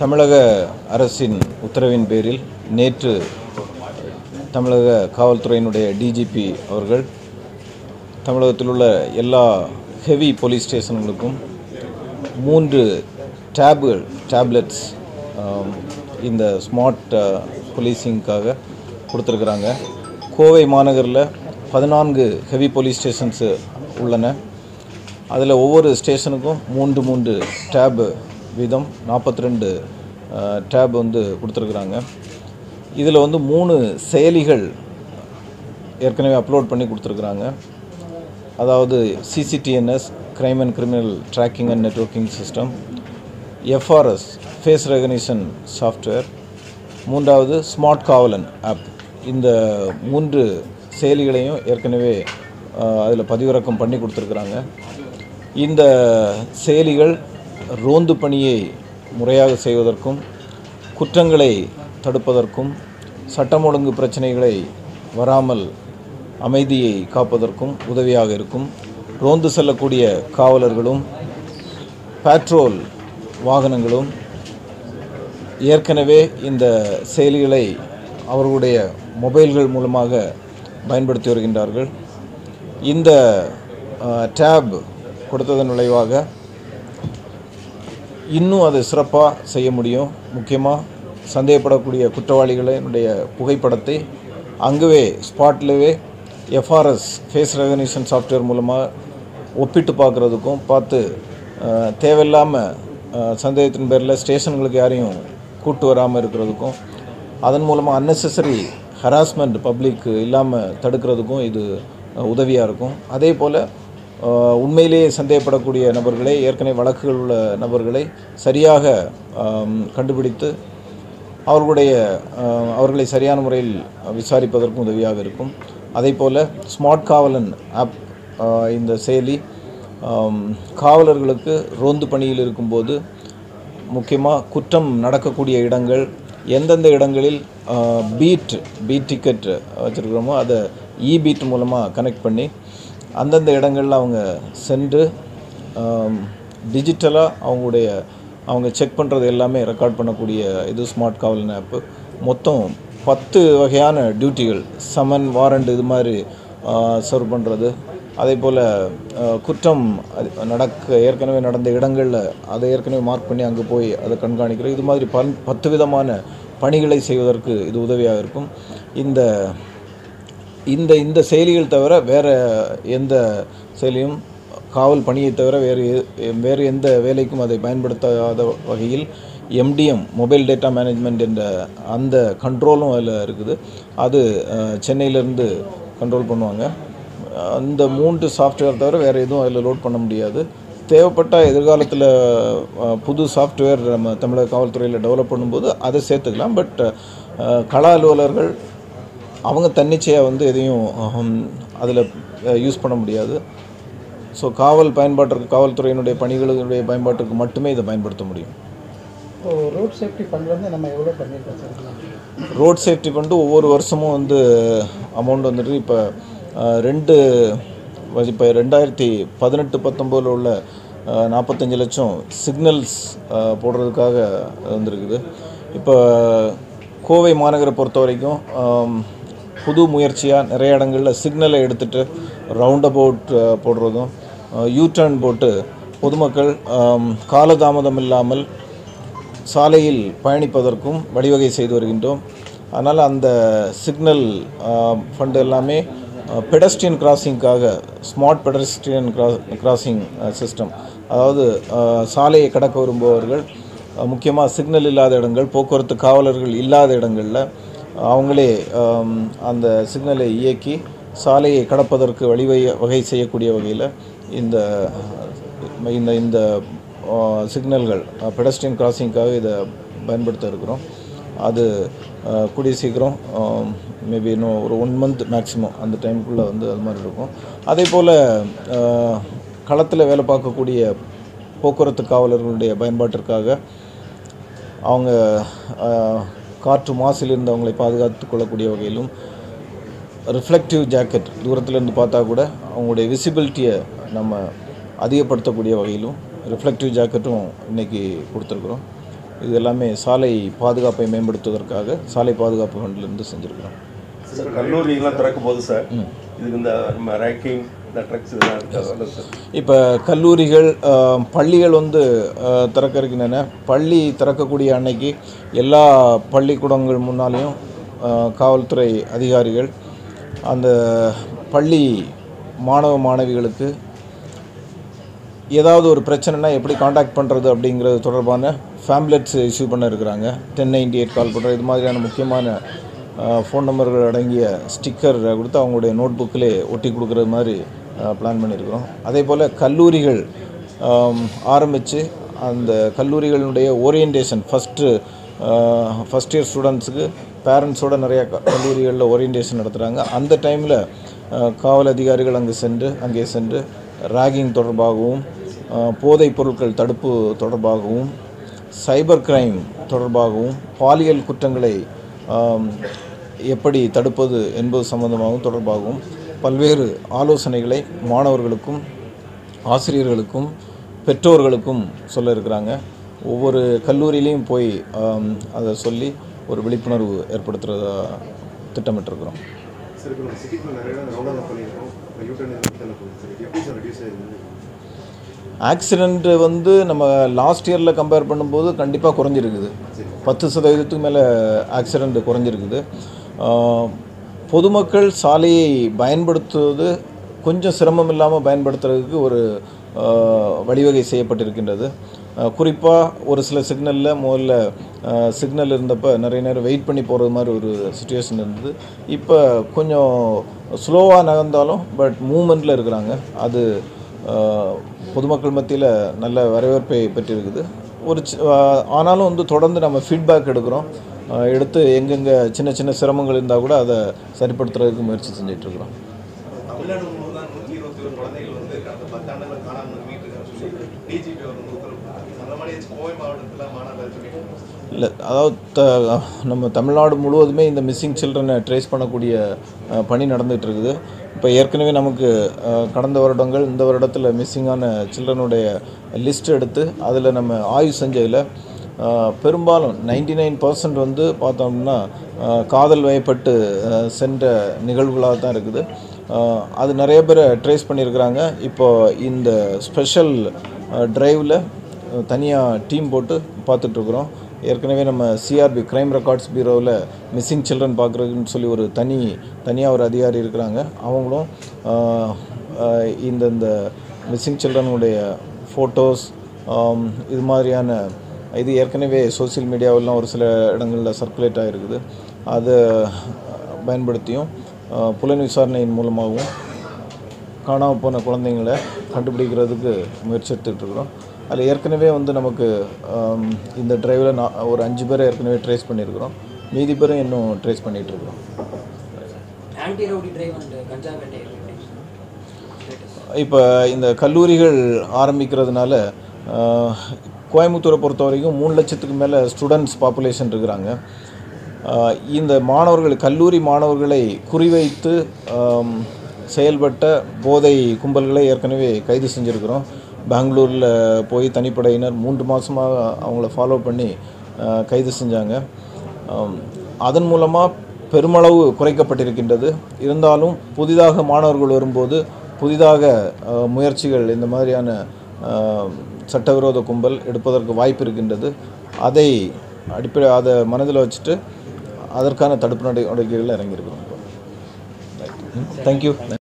தமிழக அரசின் உத்தரவின் பேரில் நேற்று தமிழக காவல்துறையினுடைய டிஜிபி அவர்கள் தமிழகத்தில் உள்ள எல்லா ஹெவி போலீஸ் ஸ்டேஷன்களுக்கும் மூன்று டேபுகள் டேப்லெட்ஸ் இந்த ஸ்மார்ட் போலீசிங்க்காக கொடுத்துருக்குறாங்க கோவை மாநகரில் பதினான்கு ஹெவி போலீஸ் ஸ்டேஷன்ஸு உள்ளன அதில் ஒவ்வொரு ஸ்டேஷனுக்கும் மூன்று மூன்று டேபு வீதம் நாற்பத்தி ரெண்டு டேப் வந்து கொடுத்துருக்குறாங்க இதில் வந்து மூணு செயலிகள் ஏற்கனவே அப்லோட் பண்ணி கொடுத்துருக்குறாங்க அதாவது CCTNS crime and criminal tracking and networking system FRS face recognition software மூன்றாவது ஸ்மார்ட் காவலன் ஆப் இந்த மூன்று செயலிகளையும் ஏற்கனவே அதில் பதிவிறக்கம் பண்ணி கொடுத்துருக்குறாங்க இந்த செயலிகள் ரோந்து பணியை முறையாக செய்வதற்கும் குற்றங்களை தடுப்பதற்கும் சட்டம் ஒழுங்கு பிரச்சனைகளை வராமல் அமைதியை காப்பதற்கும் உதவியாக இருக்கும் ரோந்து செல்லக்கூடிய காவலர்களும் பேட்ரோல் வாகனங்களும் ஏற்கனவே இந்த செயலிகளை அவர்களுடைய மொபைல்கள் மூலமாக பயன்படுத்தி வருகின்றார்கள் இந்த டேப் கொடுத்ததன் விளைவாக இன்னும் அதை சிறப்பாக செய்ய முடியும் முக்கியமாக சந்தேகப்படக்கூடிய குற்றவாளிகளினுடைய புகைப்படத்தை அங்கவே ஸ்பாட்லவே எஃப்ஆர்எஸ் ஃபேஸ் ரெகனிஷன் சாஃப்ட்வேர் மூலமாக ஒப்பிட்டு பார்க்குறதுக்கும் பார்த்து அஹ், தேவையில்லாமல் அஹ், சந்தேகத்தின் பேரில் ஸ்டேஷன்களுக்கு யாரையும் கூட்டு வராமல் இருக்கிறதுக்கும் அதன் மூலமாக அன்னெசரி ஹராஸ்மெண்ட் பப்ளிக் இல்லாமல் தடுக்கிறதுக்கும் இது உதவியாக இருக்கும் அதே போல் ஆஹ் உண்மையிலேயே சந்தேகப்படக்கூடிய நபர்களை ஏற்கனவே வழக்குகள் உள்ள நபர்களை சரியாக ஆம், கண்டுபிடித்து அவர்களுடைய ஆஹ், அவர்களை சரியான முறையில் விசாரிப்பதற்கும் உதவியாக இருக்கும் அதே போல் ஸ்மார்ட் காவலன் ஆப் ஆஹ், இந்த செயலி ஆம், காவலர்களுக்கு ரோந்து பணியில் இருக்கும்போது முக்கியமாக குற்றம் நடக்கக்கூடிய இடங்கள் எந்தெந்த இடங்களில் பீட் பீட் டிக்கெட் வச்சுருக்கிறோமோ அதை இ பீட் மூலமாக கனெக்ட் பண்ணி அந்தந்த இடங்களில் அவங்க சென்று டிஜிட்டலாக அவங்களுடைய அவங்க செக் பண்ணுறது எல்லாமே ரெக்கார்ட் பண்ணக்கூடிய இது ஸ்மார்ட் காவலன் ஆப்பு மொத்தம் பத்து வகையான டியூட்டிகள் சமன் வாரண்ட் இது மாதிரி சர்வ் பண்ணுறது அதே போல் குற்றம் அது- நடக்க ஏற்கனவே நடந்த இடங்களில் அதை ஏற்கனவே மார்க் பண்ணி அங்கே போய் அதை கண்காணிக்கிறது இது மாதிரி பன் பத்து விதமான பணிகளை செய்வதற்கு இது உதவியாக இருக்கும் இந்த இந்த இந்த செயலிகள் தவிர வேறு எந்த செயலியும் காவல் பணியை தவிர வேறு எ- வேறு எந்த வேலைக்கும் அதை பயன்படுத்தாத வகையில் எம்டிஎம் மொபைல் டேட்டா மேனேஜ்மெண்ட் என்ற அந்த கண்ட்ரோலும் அதில் இருக்குது அது அஹ், சென்னையிலேருந்து கண்ட்ரோல் பண்ணுவாங்க அந்த மூன்று சாஃப்ட்வேர் தவிர வேறு எதுவும் அதில் லோட் பண்ண முடியாது தேவைப்பட்ட எதிர்காலத்தில் புது சாஃப்ட்வேர் நம்ம தமிழக காவல்துறையில் டெவலப் பண்ணும்போது அதை சேர்த்துக்கலாம் பட் கள அலுவலர்கள் அவங்க தன்னிச்சையாக வந்து எதையும் அதில் யூஸ் பண்ண முடியாது ஸோ காவல் பயன்பாட்டிற்கு காவல்துறையினுடைய பணிகளுடைய பயன்பாட்டிற்கு மட்டுமே இதை பயன்படுத்த முடியும் இப்போ ரோட் சேஃப்டி ஃபண்ட் வந்து நம்ம எவ்வளோ பண்ணியிருக்கோம் சார் ரோட் சேஃப்டி ஃபண்டு ஒவ்வொரு வருஷமும் வந்து அமௌண்ட் வந்துட்டு இப்போ ரெண்டு இப்போ ரெண்டாயிரத்தி பதினெட்டு பத்தொம்போதில் உள்ள அஹ், நாற்பத்தஞ்சு லட்சம் சிக்னல்ஸ் போடுறதுக்காக வந்திருக்குது இப்போ கோவை மாநகரை பொறுத்த வரைக்கும் ஆம், புது முயற்சியாக நிறைய இடங்களில் சிக்னலை எடுத்துகிட்டு ரவுண்ட் அபவுட் போடுறதும் யூ டர்ன் போட்டு பொதுமக்கள் ஆம், காலதாமதம் இல்லாமல் சாலையில் பயணிப்பதற்கும் வழிவகை செய்து வருகின்றோம் அதனால் அந்த சிக்னல் ஃபண்டு எல்லாமே பெடஸ்ட்ரியன் கிராசிங்க்காக smart pedestrian cross crossing system அதாவது அஹ், சாலையை கடக்க விரும்புபவர்கள் முக்கியமாக சிக்னல் இல்லாத இடங்கள் போக்குவரத்து காவலர்கள் இல்லாத இடங்களில் அவங்களே ஆம், அந்த சிக்னலை இயக்கி சாலையை கடப்பதற்கு வழிவகை வகை செய்யக்கூடிய வகையில் இந்த இந்த இந்த சிக்னல்கள் பெடஸ்ட்ரியன் கிராசிங்க்காக இதை பயன்படுத்த இருக்கிறோம் அது அஹ், கூடிய சீக்கிரம் மேபி இன்னும் ஒரு ஒன் மந்த் மேக்ஸிமம் அந்த டைமுக்குள்ளே வந்து அது மாதிரி இருக்கும் அதே போல் களத்தில் வேலை பார்க்கக்கூடிய போக்குவரத்து காவலர்களுடைய பயன்பாட்டிற்காக அவங்க அஹ், காற்று மாசிலிருந்து அவங்களை பாதுகாத்து கொள்ளக்கூடிய வகையிலும் ரிஃப்ளெக்டிவ் ஜாக்கெட் தூரத்துலேருந்து பார்த்தா கூட அவங்களுடைய விசிபிலிட்டியை நம்ம அதிகப்படுத்தக்கூடிய வகையிலும் ரிஃப்ளெக்டிவ் ஜாக்கெட்டும் இன்றைக்கி கொடுத்துருக்குறோம் இது எல்லாமே சாலை பாதுகாப்பை மேம்படுத்துவதற்காக சாலை பாதுகாப்பு ஃபண்டிலிருந்து செஞ்சுருக்கிறோம் சார் கல்லூரிலாம் திறக்கும் போது சார் இதுக்கு இந்த நம்ம ரேக்கிங் இந்த ட்ரக்ஸ் இதெல்லாம் இருக்காது சார் இப்போ கல்லூரிகள் ஆஹ், பள்ளிகள் வந்து ஆஹ், திறக்க இருக்கின்றன பள்ளி திறக்கக்கூடிய அன்னைக்கு எல்லா பள்ளிக்கூடங்கள் முன்னாலேயும் ஆஹ், காவல்துறை அதிகாரிகள் அந்த பள்ளி மாணவ மாணவிகளுக்கு ஏதாவது ஒரு பிரச்சனைனா எப்படி காண்டாக்ட் பண்ணுறது அப்படிங்கிறது தொடர்பான ஃபேம்லெட்ஸ் இஷ்யூ பண்ண இருக்கிறாங்க டென் நைன்டி எயிட் கால் பண்ணுற இது மாதிரியான முக்கியமான ஃபோன் நம்பர்கள் அடங்கிய ஸ்டிக்கர் கொடுத்து அவங்களுடைய நோட் புக்கிலே ஒட்டி கொடுக்குறது மாதிரி பிளான் பண்ணியிருக்கிறோம் அதே போல் கல்லூரிகள் ஆரம்பித்து அந்த கல்லூரிகளுடைய ஓரியன்டேஷன் ஃபஸ்ட்டு ஃபஸ்ட் இயர் ஸ்டூடெண்ட்ஸுக்கு பேரண்ட்ஸோட நிறைய க- கல்லூரிகளில் ஓரியன்டேஷன் நடத்துகிறாங்க அந்த டைமில் காவல் அதிகாரிகள் அங்கு சென்று அங்கே சென்று ராகிங் தொடர்பாகவும் அஹ், போதைப் பொருட்கள் தடுப்பு தொடர்பாகவும் சைபர் கிரைம் தொடர்பாகவும் பாலியல் குற்றங்களை ஆம், எப்படி தடுப்பது என்பது சம்பந்தமாகவும் தொடர்பாகவும் பல்வேறு ஆலோசனைகளை மாணவர்களுக்கும் ஆசிரியர்களுக்கும் பெற்றோர்களுக்கும் சொல்ல இருக்கிறாங்க ஒவ்வொரு கல்லூரியிலையும் போய் ஆம், அதை சொல்லி ஒரு விழிப்புணர்வு ஏற்படுத்துகிறதா திட்டமிட்டிருக்கிறோம் சார் இப்போ நம்ம சிட்டிக்குள்ள நிறைய இடம் ரவுண்டாக பண்ணியிருக்கோம் இப்போ யூட்டர்ன் தானே போகுது சார் இது எப்படி சார் ரெடியூஸ் ஆகுது ஆக்சிடெண்ட்டு வந்து நம்ம லாஸ்ட் இயரில் கம்பேர் பண்ணும்போது கண்டிப்பாக குறைஞ்சிருக்குது பத்து சதவீதத்துக்கு மேலே ஆக்சிடெண்ட் குறைஞ்சிருக்குது ஆஹ், பொதுமக்கள் சாலையை பயன்படுத்துவது கொஞ்சம் சிரமம் இல்லாமல் பயன்படுத்துறதுக்கு ஒரு ஆஹ், வழிவகை செய்யப்பட்டிருக்கின்றது குறிப்பாக ஒரு சில சிக்னலில் முதல்ல சிக்னல் இருந்தப்போ நிறைய நேரம் வெயிட் பண்ணி போகிறது மாதிரி ஒரு சுச்சுவேஷன் இருந்தது இப்போ கொஞ்சம் ஸ்லோவாக நகர்ந்தாலும் பட் மூமெண்ட்டில் இருக்கிறாங்க அது ஆஹ் பொதுமக்கள் மத்தியில் நல்ல வரவேற்பை பெற்றிருக்குது ஒரு சி- ஆஹ் ஆனாலும் வந்து தொடர்ந்து நம்ம ஃபீட்பேக் எடுக்கிறோம் ஆஹ் எடுத்து எங்கெங்கே சின்ன சின்ன சிரமங்கள் இருந்தால் கூட அதை சரிப்படுத்துறதுக்கு முயற்சி செஞ்சிட்ருக்குறோம் தமிழ்நாடு முழுவதும் நூற்றி இருபத்தி ஒரு குழந்தைகள் வந்து கடந்த பத்தாண்டுகள் காணாமல் மீட்டிருக்காங்க சொல்லி டிஜிபி அவர் வந்து உத்தரவு போட்டாங்க. அந்த மாதிரி கோவை மாவட்டத்தில் மாணவர்கள் சொல்லி இல்லை அதாவது த நம்ம தமிழ்நாடு முழுவதுமே இந்த மிஸ்ஸிங் சில்ட்ரனை ட்ரேஸ் பண்ணக்கூடிய அஹ், பணி நடந்துகிட்டு இருக்குது இப்போ ஏற்கனவே நமக்கு அஹ், கடந்த வருடங்கள் இந்த வருடத்தில் மிஸ்ஸிங்கான சில்ட்ரனுடைய லிஸ்ட் எடுத்து அதில் நம்ம ஆய்வு செஞ்சதில் அஹ், பெரும்பாலும் நைன்டி நைன் பர்சன்ட் வந்து பார்த்தோம்னா அஹ், காதல் வயப்பட்டு அஹ், சென்ற நிகழ்வுகளாக தான் இருக்குது அஹ், அது நிறைய பேரை ட்ரேஸ் பண்ணியிருக்கிறாங்க இப்போ இந்த ஸ்பெஷல் ட்ரைவில் தனியாக டீம் போட்டு பார்த்துட்ருக்குறோம் ஏற்கனவே நம்ம சிஆர்பி கிரைம் ரெக்கார்ட்ஸ் பியூரோவில் மிஸ்ஸிங் சில்ட்ரன் பார்க்குறதுன்னு சொல்லி ஒரு தனி தனியாக ஒரு அதிகாரி இருக்கிறாங்க அவங்களும் ஆஹ், ஆஹ், இந்த இந்த மிஸ்ஸிங் சில்ட்ரனுடைய ஃபோட்டோஸ் இது மாதிரியான இது ஏற்கனவே சோஷியல் மீடியாவெல்லாம் ஒரு சில இடங்களில் சர்க்குலேட் ஆகிருக்குது அதை பயன்படுத்தியும் ஆஹ், புலன் விசாரணையின் மூலமாகவும் காணாமல் போன குழந்தைங்களை கண்டுபிடிக்கிறதுக்கு முயற்சி எடுத்துகிட்டு இருக்கிறோம் அதில் ஏற்கனவே வந்து நமக்கு ஆம், இந்த டிரைவில் நான் ஒரு அஞ்சு பேரை ஏற்கனவே ட்ரேஸ் பண்ணியிருக்கிறோம் மீதி பேரும் இன்னும் ட்ரேஸ் பண்ணிகிட்டு இருக்கிறோம் ஆன்டி ரவுடி டிரைவ் அண்ட் கஞ்சா வேட்டை இப்போ இந்த கல்லூரிகள் ஆரம்பிக்கிறதுனால ஆஹ், கோயம்புத்தூரை பொறுத்த வரைக்கும் மூணு லட்சத்துக்கு மேலே ஸ்டூடெண்ட்ஸ் பாப்புலேஷன் இருக்கிறாங்க ஆஹ், இந்த மாணவர்கள் கல்லூரி மாணவர்களை குறிவைத்து ஆம், செயல்பட்ட போதை கும்பல்களை ஏற்கனவே கைது செஞ்சுருக்கிறோம் பெங்களூரில் போய் தனிப்படையினர் மூன்று மாதமாக அவங்கள ஃபாலோ பண்ணி ஆஹ், கைது செஞ்சாங்க ஆம், அதன் மூலமாக பெருமளவு குறைக்கப்பட்டிருக்கின்றது இருந்தாலும் புதிதாக மாணவர்கள் வரும்போது புதிதாக அஹ், முயற்சிகள் இந்த மாதிரியான அஹ், சட்டவிரோத கும்பல் எடுப்பதற்கு வாய்ப்பு இருக்கின்றது அதை அடிப்படை அதை மனதில் வச்சுட்டு அதற்கான தடுப்பு நடவடிக்கைகளில் இறங்கியிருக்கிறோம் தேங்க்யூ